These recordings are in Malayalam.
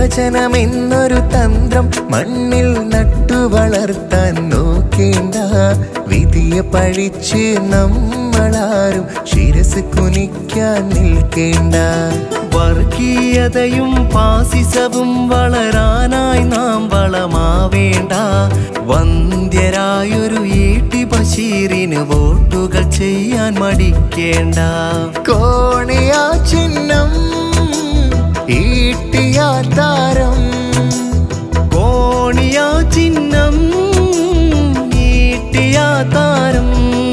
വിഭജനമെന്നൊരു തന്ത്രം മണ്ണിൽ നട്ടു വളർത്താൻ നോക്കേണ്ട വിധിയെ പഴിച്ച് നമ്മളാരും ശിരസ് കുനിക്കാൻ നിൽക്കേണ്ട വർഗീയതയും ഫാസിസവും വളരാനായി നാം വളമാവേണ്ട വന്ധ്യരായൊരു ഈട്ടി ബഷീറിന് വോട്ടുകൾ ചെയ്യാൻ മടിക്കേണ്ട കോണിയാ ചിഹ്നം ഈട്ടിയാ താരം കോണിയാ ചിഹ്നം ഈട്ടിയാ താരം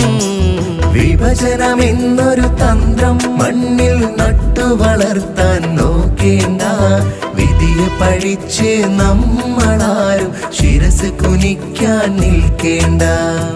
വിഭജനമെന്നൊരു തന്ത്രം മണ്ണിൽ നട്ടു വളർത്താൻ നോക്കേണ്ട വിധിയെ പഴിച്ച് നമ്മളാരും ശിരസ് കുനിക്കാൻ നിൽക്കേണ്ട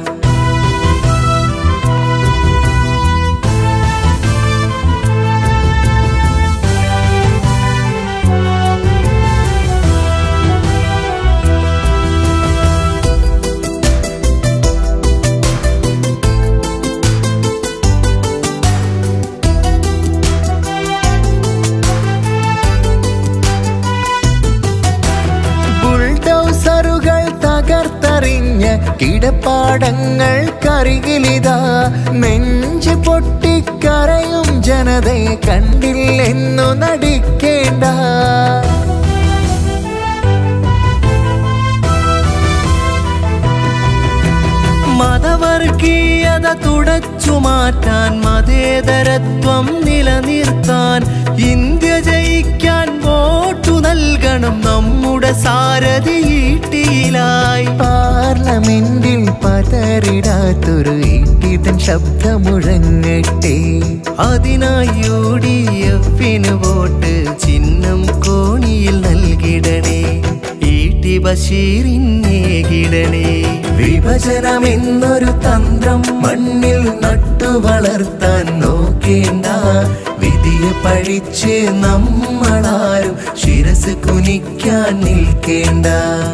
ബുൾഡോസറുകൾ തകർത്തെറിഞ്ഞ് കിടപ്പാടങ്ങൾക്കരികിലിതാ നെഞ്ച് പൊട്ടിക്കരയും ജനതയെ കണ്ടില്ലെന്നു നടിക്കേണ്ട മതവർഗീയത തുടച്ചു മാറ്റാൻ മതേതരത്വം നിലനിർത്താൻ ഇന്ത്യ ജയിക്കാൻ വോട്ടു നൽകണം നമ്മുടെ സാരഥി ഈട്ടിയിലായി പാർലമെന്റിൽ പതറിടാത്തൊരു ഈട്ടിതൻ ശബ്ദമുഴങ്ങട്ടെ അതിനായി യു ഡി എഫിന് വോട്ട് ചിഹ്നം കോണിയിൽ നൽകിടണേ ഈട്ടി ബഷീറിനേകിടണേ വിഭജനമെന്നൊരു തന്ത്രം മണ്ണിൽ നട്ടു വളർത്താൻ നോക്കേണ്ട വിധിയെ പഴിച്ച് നമ്മളാരും ശിരസ് കുനിക്കാൻ നിൽക്കേണ്ട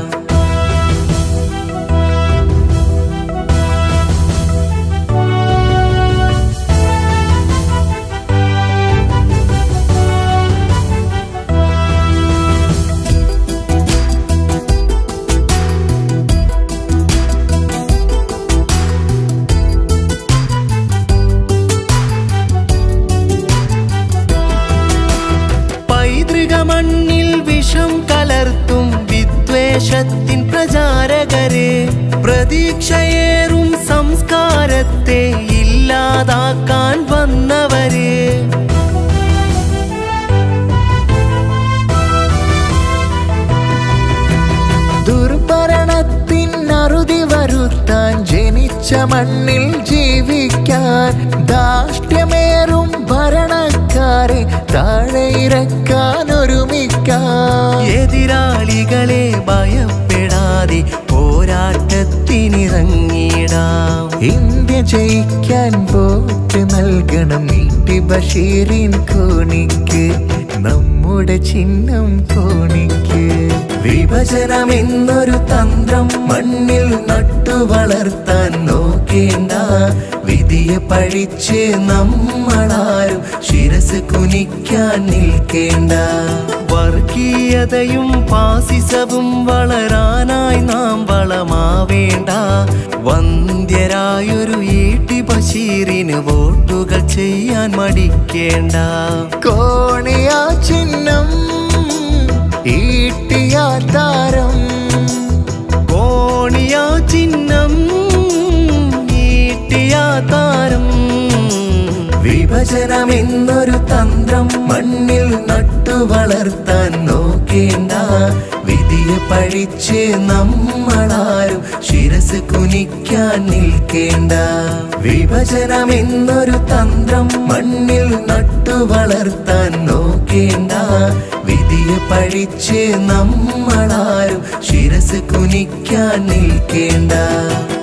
പൈതൃക മണ്ണിൽ വിഷം കലർത്തും വിദ്വേഷത്തിൻ പ്രചാരകരെ പ്രതീക്ഷയേറും സംസ്കാരത്തെ ഇല്ലാതാക്കാൻ വന്നവരെ ദുർഭരണത്തിൻ അറുതി വരുത്താൻ ജനിച്ച മണ്ണിൽ ജീവിക്കാൻ ധാഷ്ട്യമേറും ഭരണക്കാരെ താഴെ ഇറക്കാൻ ഒരുമിക്കാൻ എതിരാളികളെ ഭയപ്പെടാതെ പോരാട്ടത്തിനിറങ്ങിടാം ഇന്ത്യ ജയിക്കാൻ വോട്ട് നൽകണം നീട്ടി ബഷീറിൻ കോണിക്ക് നമ്മുടെ ചിഹ്നം കോണിക്ക് വിഭജനമെന്നൊരു തന്ത്രം മണ്ണിൽ നട്ടു വളർത്താൻ നോക്കേണ്ട വിധിയെ പഴിച്ച് നമ്മളാരും ശിരസ് കുനിക്കാൻ നിൽക്കേണ്ട വർഗീയതയും ഫാസിസവും വളരാനായി നാം വളമാവേണ്ട വന്ധ്യരായൊരു ഈട്ടി ബഷീറിന് വോട്ടുകൾ ചെയ്യാൻ മടിക്കേണ്ട കോണിയാ ചിഹ്നം ഈട്ടിയാ താരം കോണിയാ ചിഹ്നം ഈട്ടിയാ താരം വിഭജനമെന്നൊരു തന്ത്രം മണ്ണിൽ നട്ടു വളർത്താൻ നോക്കേണ്ട വിധിയെ പഴിച്ച് നമ്മളാരും ശിരസ് കുനിക്കാൻ നിൽക്കേണ്ട വിഭജനമെന്നൊരു തന്ത്രം മണ്ണിൽ നട്ടു വളർത്താൻ നോക്കേണ്ട വിധിയെ പഴിച്ച് നമ്മളാരും ശിരസ് കുനിക്കാൻ നിൽക്കേണ്ട